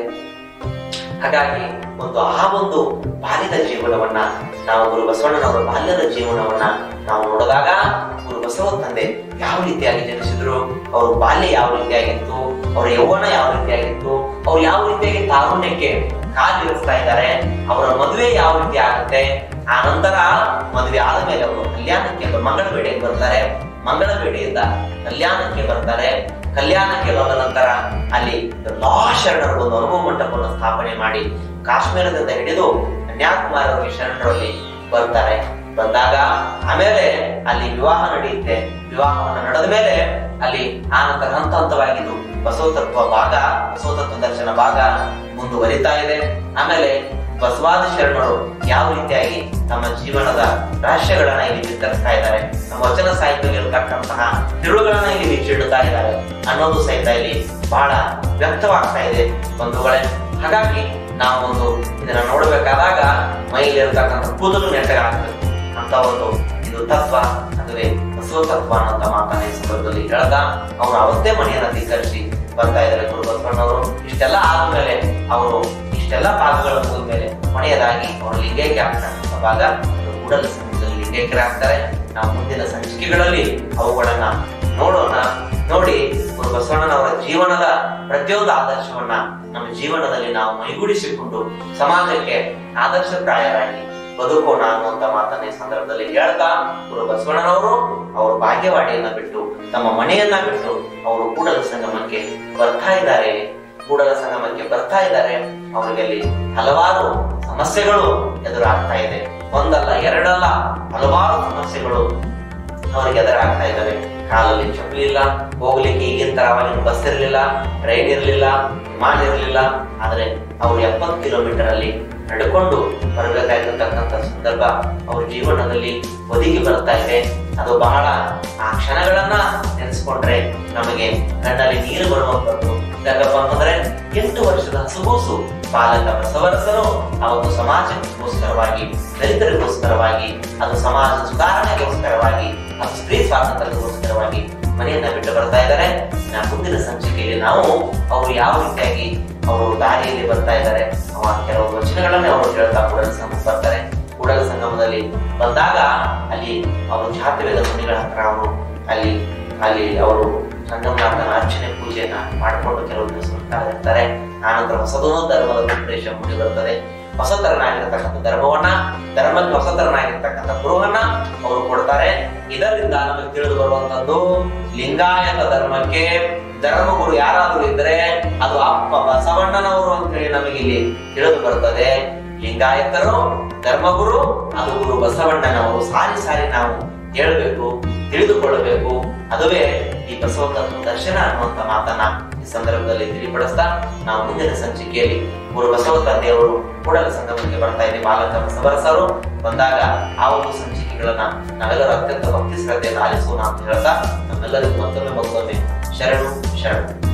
ಹಾಗಾಗಿ ಒಂದು ಆ ಒಂದು ಬಾಲ್ಯದ ಜೀವನವನ್ನ ನಾವು ಗುರು ಬಸವಣ್ಣನವರ ಬಾಲ್ಯದ ಜೀವನವನ್ನ ನಾವು ನೋಡಿದಾಗ ಗುರು ಬಸವ ತಂದೆ ಯಾವ ರೀತಿಯಾಗಿ ಜನಿಸಿದ್ರು ಅವ್ರ ಬಾಲ್ಯ ಯಾವ ರೀತಿಯಾಗಿತ್ತು ಅವ್ರ ಯೌವನ ಯಾವ ರೀತಿಯಾಗಿತ್ತು ಅವ್ರು ಯಾವ ರೀತಿಯಾಗಿ ತಾರುಣ್ಯಕ್ಕೆ ಕಾಲಿರಿಸ್ತಾ ಇದ್ದಾರೆ ಅವರ ಮದುವೆ ಯಾವ ರೀತಿ ಆಗುತ್ತೆ ಆ ನಂತರ ಮದುವೆ ಆದ ಮೇಲೆ ಅವರು ಕಲ್ಯಾಣಕ್ಕೆ ಮಂಗಳ ಬೇಡೆಗೆ ಬರ್ತಾರೆ ಮಂಗಳ ಬೇಡೆಯಿಂದ ಕಲ್ಯಾಣಕ್ಕೆ ಬರ್ತಾರೆ ಕಲ್ಯಾಣಕ್ಕೆ ಬಂದ ನಂತರ ಅಲ್ಲಿ ಎಲ್ಲಾ ಶರಣರು ಒಂದು ಅನುಭವ ಮಂಟಪವನ್ನು ಸ್ಥಾಪನೆ ಮಾಡಿ ಕಾಶ್ಮೀರದಿಂದ ಹಿಡಿದು ಕನ್ಯಾಕುಮಾರವರೆಗೆ ಶರಣರಲ್ಲಿ ಬರ್ತಾರೆ ಬಂದಾಗ ಆಮೇಲೆ ಅಲ್ಲಿ ವಿವಾಹ ನಡೆಯುತ್ತೆ ವಿವಾಹವನ್ನು ನಡೆದ ಮೇಲೆ ಅಲ್ಲಿ ಆ ನಂತರ ಹಂತ ಹಂತವಾಗಿದ್ದು ಬಸವ ತತ್ವ ಭಾಗ ಬಸವ ತತ್ವ ದರ್ಶನ ಭಾಗ ಮುಂದುವರಿತಾ ಇದೆ ಆಮೇಲೆ ಬಸವಾದ ಶರಣರು ಯಾವ ರೀತಿಯಾಗಿ ತಮ್ಮ ಜೀವನದ ರಹಸ್ಯಗಳನ್ನ ಇಲ್ಲಿ ಬಿತ್ತರಿಸ್ತಾ ಇದ್ದಾರೆ ನಮ್ಮ ವಚನ ಸಾಹಿತ್ಯದಲ್ಲಿ ಇರತಕ್ಕಂತಹ ತಿರುಳುಗಳನ್ನ ಇಲ್ಲಿ ಬಿಚ್ಚಿಡುತ್ತಾ ಇದ್ದಾರೆ ಅನ್ನೋದು ಸಹಿತ ಇಲ್ಲಿ ಬಹಳ ವ್ಯಕ್ತವಾಗ್ತಾ ಇದೆ ಬಂಧುಗಳೇ ಹಾಗಾಗಿ ನಾವು ಒಂದು ಇದನ್ನ ನೋಡ್ಬೇಕಾದಾಗ ಮೈಲಿ ಇರತಕ್ಕಂಥ ಕೂದಲು ನೆಟ್ಟಗಾಗ್ತದೆ ಅಂತ ಒಂದು ಇದು ತತ್ವ ಅದುವೇ ಬಸವ ತತ್ವ ಅನ್ನೋ ಮಾತನ್ನ ಈ ಸಂದರ್ಭದಲ್ಲಿ ಹೇಳ್ದ ಅವರು ಅವತ್ತೇ ಮನೆಯನ್ನ ಧಿಕ್ಕರಿಸಿ ಬರ್ತಾ ಇದ್ದಾರೆ ಗುರು ಬಸವಣ್ಣವರು ಇಷ್ಟೆಲ್ಲ ಆದ್ಮೇಲೆ ಅವರು ಇಷ್ಟೆಲ್ಲ ಭಾಗಗಳು ಮುಗಿದ್ಮೇಲೆ ಕೊನೆಯದಾಗಿ ಅವರು ಲಿಂಗೈಕ್ಯ ಆಗ್ತಕ್ಕಂಥ ಭಾಗ ಅದು ಕೂಡಲ ಸಮಯದಲ್ಲಿ ಲಿಂಗೈಕ್ಯರಾಗ್ತಾರೆ ನಾವು ಮುಂದಿನ ಸಂಚಿಕೆಗಳಲ್ಲಿ ಅವುಗಳನ್ನ ನೋಡೋಣ ನೋಡಿ ಗುರು ಬಸವಣ್ಣನವರ ಜೀವನದ ಪ್ರತಿಯೊಂದು ಆದರ್ಶವನ್ನ ನಮ್ಮ ಜೀವನದಲ್ಲಿ ನಾವು ಮೈಗೂಡಿಸಿಕೊಂಡು ಸಮಾಜಕ್ಕೆ ಆದರ್ಶಪ್ರಾಯರಾಗಿ ಬದುಕೋಣ ಅನ್ನುವಂತ ಮಾತನ್ನ ಈ ಸಂದರ್ಭದಲ್ಲಿ ಹೇಳ್ತಾ ಗುರು ಬಸವಣ್ಣನವರು ಅವರು ಭಾಗ್ಯವಾಡಿಯನ್ನ ಬಿಟ್ಟು ತಮ್ಮ ಮನೆಯನ್ನ ಬಿಟ್ಟು ಅವರು ಕೂಡಲ ಸಂಗಮಕ್ಕೆ ಬರ್ತಾ ಇದ್ದಾರೆ ಕೂಡಲ ಸಂಗಮಕ್ಕೆ ಬರ್ತಾ ಇದ್ದಾರೆ ಅವರಿಗೆ ಅಲ್ಲಿ ಹಲವಾರು ಸಮಸ್ಯೆಗಳು ಎದುರಾಗ್ತಾ ಇದೆ ಒಂದಲ್ಲ ಎರಡಲ್ಲ ಹಲವಾರು ಸಮಸ್ಯೆಗಳು ಅವರಿಗೆ ಎದುರಾಗ್ತಾ ಇದ್ದಾವೆ ಕಾಲಲ್ಲಿ ಚಪ್ಪಲಿ ಇಲ್ಲ ಹೋಗ್ಲಿಕ್ಕೆ ಈಗಿನ ತರ ಅವಾಗಿನ ಬಸ್ ಇರಲಿಲ್ಲ ಟ್ರೈನ್ ಇರಲಿಲ್ಲ ವಿಮಾನ ಇರಲಿಲ್ಲ ಆದ್ರೆ ಅವ್ರು ಎಪ್ಪತ್ತು ಕಿಲೋಮೀಟರ್ ಅಲ್ಲಿ ನಡ್ಕೊಂಡು ಬರಬೇಕಾಗಿರ್ತಕ್ಕಂಥ ಸಂದರ್ಭ ಅವ್ರ ಜೀವನದಲ್ಲಿ ಒದಗಿ ಬರ್ತಾ ಇದೆ ಅದು ಬಹಳ ಆ ಕ್ಷಣಗಳನ್ನ ನೆನೆಸ್ಕೊಂಡ್ರೆ ನಮಗೆ ಕಣ್ಣಲ್ಲಿ ನೀರು ಬರುವಂತದ್ದು ಯಾಕಪ್ಪ ಅಂತಂದ್ರೆ ಎಂಟು ವರ್ಷದ ಹಸುಗೂಸು ಬಾಲಕ ಬಸವರಸರು ಆ ಒಂದು ಸಮಾಜಕ್ಕೋಸ್ಕರವಾಗಿ ದಲಿತರಿಗೋಸ್ಕರವಾಗಿ ಅದು ಸಮಾಜ ಸುಧಾರಣೆಗೋಸ್ಕರವಾಗಿ ಅದು ಸ್ತ್ರೀ ಸ್ವಾತಂತ್ರ್ಯಕ್ಕೋಸ್ಕರವಾಗಿ ಮನೆಯನ್ನ ಬಿಟ್ಟು ಬರ್ತಾ ಇದ್ದಾರೆ ನಾ ಮುಂದಿನ ಸಂಚಿಕೆಯಲ್ಲಿ ನಾವು ಅವರು ಯಾವ ರೀತಿಯಾಗಿ ಅವರು ದಾರಿಯಲ್ಲಿ ಬರ್ತಾ ಇದ್ದಾರೆ ಅವ ಕೆಲವು ವಚನಗಳನ್ನೇ ಅವರು ಹೇಳ್ತಾ ಕೂಡಲ ಸಂಗಮ ಬರ್ತಾರೆ ಕೂಡಲ ಸಂಗಮದಲ್ಲಿ ಬಂದಾಗ ಅಲ್ಲಿ ಅವರು ಜಾತವೇದ ಮುನಿಗಳ ಹತ್ರ ಅವರು ಅಲ್ಲಿ ಅಲ್ಲಿ ಅವರು ಸಂಗಮನಾಥನ ಅರ್ಚನೆ ಪೂಜೆಯನ್ನ ಮಾಡಿಕೊಂಡು ಕೆಲವು ದಿವಸ ಬರ್ತಾ ಇರ್ತಾರೆ ಆನಂತರ ಹೊಸದೊಂದು ಧರ್ಮದ ಉಪದೇಶ ಮುಡಿ ಬರ್ತದೆ ಹೊಸತರನಾಗಿರ್ತಕ್ಕಂಥ ಧರ್ಮವನ್ನ ಧರ್ಮಕ್ಕೆ ಹೊಸತರನಾಗಿರ್ತಕ್ಕಂಥ ಗುರುವನ್ನ ಅವರು ಕೊಡ್ತಾರೆ ಇದರಿಂದ ನಮಗೆ ತಿಳಿದು ಬರುವಂತದ್ದು ಲಿಂಗಾಯತ ಧರ್ಮಕ್ಕೆ ಧರ್ಮಗುರು ಯಾರಾದ್ರೂ ಇದ್ರೆ ಅದು ಅಪ್ಪ ಬಸವಣ್ಣನವರು ಅಂತ ಹೇಳಿ ನಮಗೆ ಇಲ್ಲಿ ತಿಳಿದು ಬರ್ತದೆ ಲಿಂಗಾಯತರು ಧರ್ಮಗುರು ಅದು ಗುರು ಬಸವಣ್ಣನವರು ಸಾರಿ ಸಾರಿ ನಾವು ಹೇಳ್ಬೇಕು ತಿಳಿದುಕೊಳ್ಳಬೇಕು ಅದುವೇ ಈ ಬಸವ ತತ್ವ ದರ್ಶನ ಅನ್ನುವಂತ ಮಾತನ್ನ ಈ ಸಂದರ್ಭದಲ್ಲಿ ತಿಳಿಪಡಿಸ್ತಾ ನಾವು ಮುಂದಿನ ಸಂಚಿಕೆಯಲ್ಲಿ ಗುರು ಬಸವ ತಂದೆಯವರು ಕೂಡಲ ಸಂಗಮಕ್ಕೆ ಬರ್ತಾ ಇದೆ ಬಾಲಕ ಬಸವರಸರು ಬಂದಾಗ ಆ ಒಂದು ಸಂಚಿಕೆಗಳನ್ನ ನಾವೆಲ್ಲರೂ ಅತ್ಯಂತ ಭಕ್ತಿ ಶ್ರದ್ಧೆಯಿಂದ ಆಲಿಸೋಣ ಅಂತ ಹೇಳ್ತಾ ನಮ್ಮೆಲ್ಲರಿಗೂ ಮತ್ತೊಮ್ಮೆ ಮತ್ತೊಮ್ಮೆ ಶರಣು ಶರಣು